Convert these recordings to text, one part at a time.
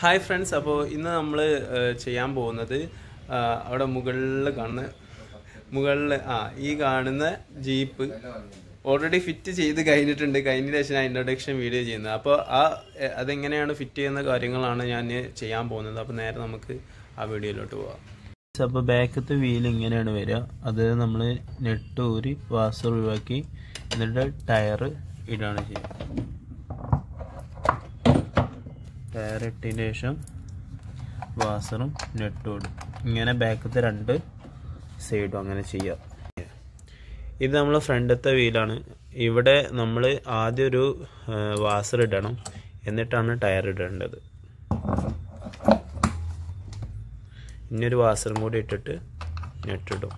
hi friends അപ്പോൾ ഇന്ന് നമ്മൾ ചെയ്യാൻ പോകുന്നത് ആ, അവിടെ മുകളിൽ കാണുന്ന മുകളിൽ ആ ഈ കാണുന്ന ജീപ്പ് ഓൾറെഡി ഫിറ്റ് ചെയ്ത് കഴിഞ്ഞിട്ടുണ്ട് കഴിഞ്ഞ ശേഷം ഇൻട്രൊഡക്ഷൻ വീഡിയോ ചെയ്യുന്നത് അപ്പോൾ ആ എ, അതെങ്ങനെയാണ് ഫിറ്റ് ചെയ്യുന്ന കാര്യങ്ങളാണ് ഞാൻ ചെയ്യാൻ പോകുന്നത് അപ്പോൾ നേരെ നമുക്ക് ആ വീഡിയോയിലോട്ട് പോവാം അപ്പോൾ ബാക്കത്തെ വീൽ ഇങ്ങനെയാണ് വരിക അത് നമ്മൾ നെട്ട് ഊരി വാസർ ഒഴിവാക്കി എന്നിട്ട് ടയർ ഇടാണ് ചെയ്യുക ടയർ ഇട്ടതിന് ശേഷം വാസറും നെട്ടും ഇടും ഇങ്ങനെ ബാക്കത്തെ രണ്ട് സൈഡും അങ്ങനെ ചെയ്യാം ഇത് നമ്മൾ ഫ്രണ്ടത്തെ വീലാണ് ഇവിടെ നമ്മൾ ആദ്യം ഒരു വാസർ ഇടണം എന്നിട്ടാണ് ടയർ ഇടേണ്ടത് ഇനി ഒരു വാസറും കൂടി ഇട്ടിട്ട് നെട്ടിടും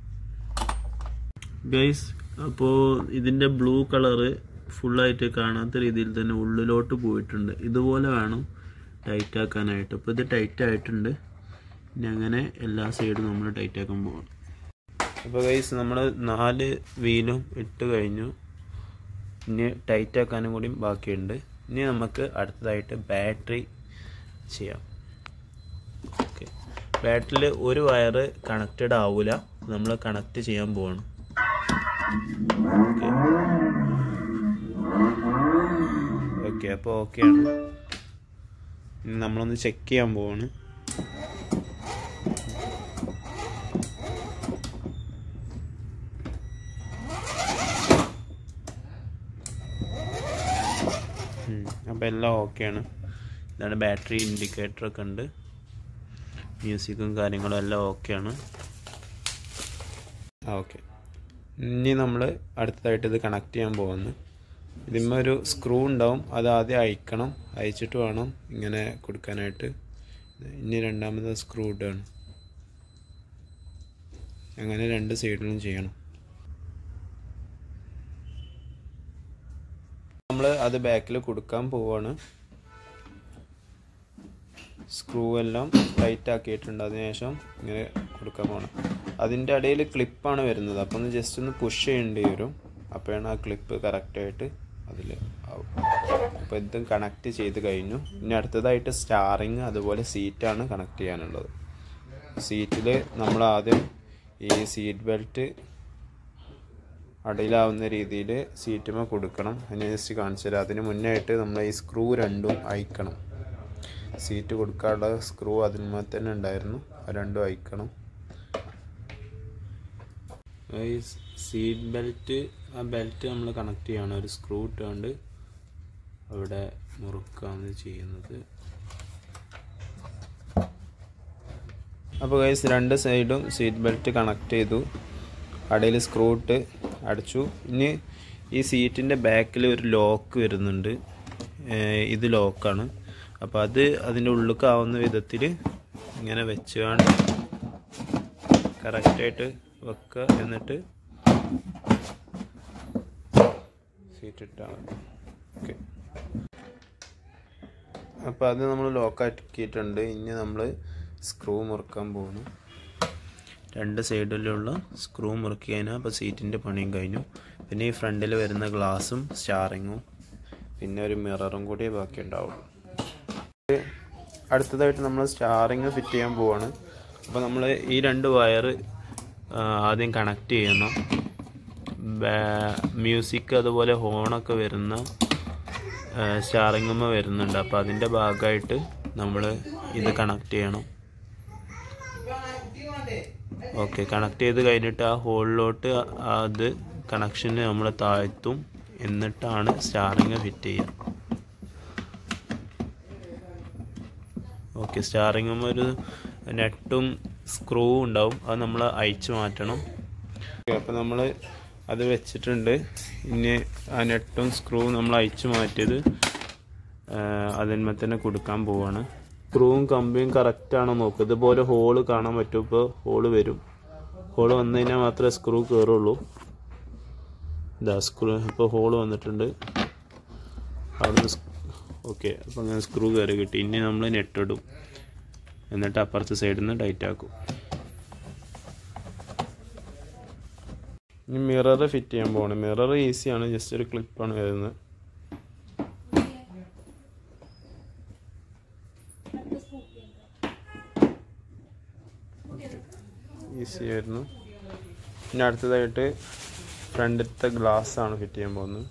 ഗൈസ് അപ്പോൾ ഇതിൻ്റെ ബ്ലൂ കളറ് ഫുള്ളായിട്ട് കാണാത്ത രീതിയിൽ തന്നെ ഉള്ളിലോട്ട് പോയിട്ടുണ്ട് ഇതുപോലെ വേണം ടൈറ്റ് ആക്കാനായിട്ട് അപ്പോൾ ഇത് ടൈറ്റ് ആയിട്ടുണ്ട് ഇനി അങ്ങനെ എല്ലാ സൈഡും നമ്മൾ ടൈറ്റ് ആക്കാൻ പോകണം അപ്പോൾ ഗൈസ് നമ്മൾ നാല് വീലും ഇട്ട് കഴിഞ്ഞു ഇനി ടൈറ്റ് ആക്കാനും കൂടി ബാക്കിയുണ്ട് ഇനി നമുക്ക് അടുത്തതായിട്ട് ബാറ്ററി ചെയ്യാം ഓക്കെ ബാറ്ററിയിൽ ഒരു വയറ് കണക്റ്റഡ് ആവില്ല നമ്മൾ കണക്ട് ചെയ്യാൻ പോവാണ് ഓക്കെ ഓക്കെ അപ്പോൾ ഓക്കെയാണ് ഇനി നമ്മളൊന്ന് ചെക്ക് ചെയ്യാൻ പോവാണ് അപ്പോൾ എല്ലാം ഓക്കെയാണ് ഇതാണ് ബാറ്ററി ഇൻഡിക്കേറ്റർ ഒക്കെ ഉണ്ട് മ്യൂസിക്കും കാര്യങ്ങളും എല്ലാം ഓക്കെയാണ് ആ ഓക്കെ ഇനി നമ്മൾ അടുത്തതായിട്ട് ഇത് കണക്ട് ചെയ്യാൻ പോകുന്നു ഇതിന്മേ ഒരു സ്ക്രൂ ഉണ്ടാവും അത് ആദ്യം അയക്കണം അയച്ചിട്ട് വേണം ഇങ്ങനെ കൊടുക്കാനായിട്ട് ഇനി രണ്ടാമത് സ്ക്രൂ ഇടുകയാണ് അങ്ങനെ രണ്ട് സൈഡിലും ചെയ്യണം നമ്മൾ അത് ബാക്കിൽ കൊടുക്കാൻ പോവാണ് സ്ക്രൂ എല്ലാം ടൈറ്റ് ആക്കിയിട്ടുണ്ട് അതിനുശേഷം ഇങ്ങനെ കൊടുക്കാൻ പോകണം അതിൻ്റെ ഇടയിൽ ക്ലിപ്പാണ് വരുന്നത് അപ്പോൾ ഒന്ന് ജസ്റ്റ് ഒന്ന് പുഷ് ചെയ്യേണ്ടി വരും അപ്പോഴാണ് ആ ക്ലിപ്പ് കറക്റ്റായിട്ട് അതിൽ ആവും അപ്പോൾ ഇത് കണക്ട് ചെയ്ത് കഴിഞ്ഞു ഇനി അടുത്തതായിട്ട് സ്റ്റാറിങ് അതുപോലെ സീറ്റാണ് കണക്ട് ചെയ്യാനുള്ളത് സീറ്റിൽ നമ്മൾ ആദ്യം ഈ സീറ്റ് ബെൽറ്റ് അടിയിലാവുന്ന രീതിയിൽ സീറ്റുമേ കൊടുക്കണം അതിന് ജസ്റ്റ് കാണിച്ചു തരാം അതിന് മുന്നേ ആയിട്ട് നമ്മൾ ഈ സ്ക്രൂ രണ്ടും അയക്കണം സീറ്റ് കൊടുക്കാനുള്ള സ്ക്രൂ അതിന്മേ തന്നെ ഉണ്ടായിരുന്നു അത് രണ്ടും അയക്കണം ഈ സീറ്റ് ബെൽറ്റ് ആ ബെൽറ്റ് നമ്മൾ കണക്ട് ചെയ്യണം ഒരു സ്ക്രൂ ഇട്ടുകൊണ്ട് അവിടെ മുറുക്കാണ് ചെയ്യുന്നത് അപ്പോൾ ഗൈസ് രണ്ട് സൈഡും സീറ്റ് ബെൽറ്റ് കണക്ട് ചെയ്തു അടയിൽ സ്ക്രൂ ഇട്ട് അടച്ചു ഇനി ഈ സീറ്റിൻ്റെ ബാക്കിൽ ഒരു ലോക്ക് വരുന്നുണ്ട് ഏഹ് ഇത് ലോക്കാണ് അപ്പോൾ അത് അതിൻ്റെ ഉള്ളിലേക്ക് ആവുന്ന വിധത്തിൽ ഇങ്ങനെ വെച്ചുകൊണ്ട് കറക്റ്റായിട്ട് വെക്കുക എന്നിട്ട് സീറ്റ് ഇട്ടാൽ മതി ഓക്കെ അപ്പോൾ അത് നമ്മൾ ലോക്കാക്കിയിട്ടുണ്ട് ഇനി നമ്മൾ സ്ക്രൂ മുറുക്കാൻ പോകുന്നു രണ്ട് സൈഡിലുള്ള സ്ക്രൂ മുറുക്കി കഴിഞ്ഞാൽ അപ്പോൾ സീറ്റിൻ്റെ പണിയും കഴിഞ്ഞു പിന്നെ ഈ ഫ്രണ്ടിൽ വരുന്ന ഗ്ലാസും സ്റ്റാറിങ്ങും പിന്നെ ഒരു മിററും കൂടി ബാക്കി ഉണ്ടാവുള്ളൂ അടുത്തതായിട്ട് നമ്മൾ സ്റ്റാറിങ് ഫിറ്റ് ചെയ്യാൻ പോവാണ് അപ്പോൾ നമ്മൾ ഈ രണ്ട് വയർ ആദ്യം കണക്ട് ചെയ്യണം മ്യൂസിക് അതുപോലെ ഹോണൊക്കെ വരുന്ന സ്റ്റാറിങ്ങുമ്മ വരുന്നുണ്ട് അപ്പോൾ അതിൻ്റെ ഭാഗമായിട്ട് നമ്മൾ ഇത് കണക്ട് ചെയ്യണം ഓക്കെ കണക്ട് ചെയ്ത് കഴിഞ്ഞിട്ട് ആ ഹോളിലോട്ട് അത് കണക്ഷന് നമ്മൾ താഴ്ത്തും എന്നിട്ടാണ് സ്റ്റാറിങ് ഫിറ്റ് ചെയ്യുക ഓക്കെ സ്റ്റാറിങ്ങും ഒരു നെട്ടും സ്ക്രൂ ഉണ്ടാവും അത് നമ്മൾ അയച്ചു മാറ്റണം അപ്പോൾ നമ്മൾ അത് വെച്ചിട്ടുണ്ട് ഇനി ആ നെട്ടും സ്ക്രൂവും നമ്മൾ അയച്ചു മാറ്റിയത് അതിന്മേൽ തന്നെ കൊടുക്കാൻ പോവാണ് സ്ക്രൂവും കമ്പിയും കറക്റ്റാണോ നോക്കുക ഇതുപോലെ ഹോള് കാണാൻ പറ്റും ഇപ്പോൾ ഹോള് വരും ഹോള് വന്നു കഴിഞ്ഞാൽ മാത്രമേ സ്ക്രൂ കയറുള്ളൂ ഇതാ സ്ക്രൂ ഇപ്പോൾ ഹോള് വന്നിട്ടുണ്ട് അവിടുന്ന് ഓക്കെ അപ്പോൾ അങ്ങനെ സ്ക്രൂ കയറി കിട്ടി ഇനി നമ്മൾ നെട്ടിടും എന്നിട്ട് അപ്പുറത്തെ സൈഡിൽ നിന്ന് ടൈറ്റ് ആക്കും ഇനി മിറർ ഫിറ്റ് ചെയ്യാൻ പോകണം മിറർ ഈസിയാണ് ജസ്റ്റ് ഒരു ക്ലിപ്പാണ് വരുന്നത് ഈസി ആയിരുന്നു പിന്നെ അടുത്തതായിട്ട് ഫ്രണ്ടിലത്തെ ഗ്ലാസ് ആണ് ഫിറ്റ് ചെയ്യാൻ പോകുന്നത്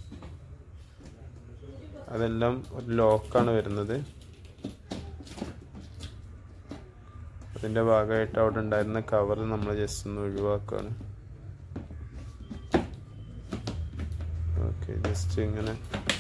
അതെല്ലാം ഒരു ലോക്കാണ് വരുന്നത് അതിൻ്റെ ഭാഗമായിട്ട് അവിടെ ഉണ്ടായിരുന്ന കവർ നമ്മൾ ജസ്റ്റ് ഒന്ന് ഒഴിവാക്കുകയാണ് ഓക്കെ ജസ്റ്റ് ഇങ്ങനെ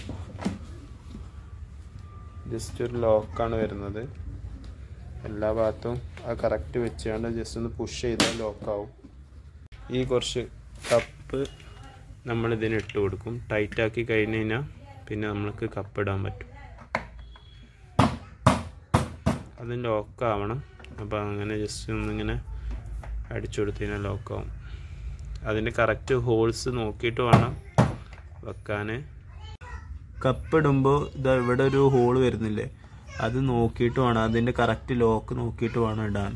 ജസ്റ്റ് ഒരു ലോക്കാണ് വരുന്നത് എല്ലാ ഭാഗത്തും ആ കറക്റ്റ് വെച്ചുകൊണ്ട് ജസ്റ്റ് ഒന്ന് പുഷ് ചെയ്താൽ ലോക്കാവും ഈ കുറച്ച് കപ്പ് നമ്മൾ ഇതിന് ഇട്ട് കൊടുക്കും ടൈറ്റാക്കി കഴിഞ്ഞ് കഴിഞ്ഞാൽ പിന്നെ നമ്മൾക്ക് കപ്പ് ഇടാൻ പറ്റും അത് ലോക്കാവണം അപ്പോൾ അങ്ങനെ ജസ്റ്റ് ഒന്നിങ്ങനെ അടിച്ചു കൊടുത്തു കഴിഞ്ഞാൽ ലോക്കാവും അതിൻ്റെ കറക്റ്റ് ഹോൾസ് നോക്കിയിട്ട് വേണം വെക്കാൻ കപ്പ് ഇടുമ്പോൾ ഇതാ ഇവിടെ ഒരു ഹോൾ വരുന്നില്ലേ അത് നോക്കിയിട്ട് വേണം അതിൻ്റെ കറക്റ്റ് ലോക്ക് നോക്കിയിട്ട് വേണം ഇടാൻ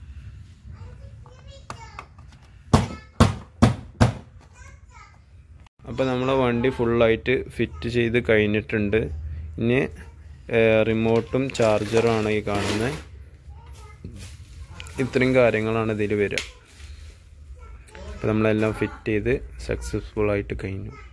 അപ്പോൾ നമ്മളെ വണ്ടി ഫുള്ളായിട്ട് ഫിറ്റ് ചെയ്ത് കഴിഞ്ഞിട്ടുണ്ട് ഇനി റിമോട്ടും ചാർജറും ആണ് ഈ കാണുന്നത് ഇത്രയും കാര്യങ്ങളാണ് ഇതിൽ വരിക അപ്പോൾ നമ്മളെല്ലാം ഫിറ്റ് ചെയ്ത് സക്സസ്ഫുൾ ആയിട്ട് കഴിഞ്ഞു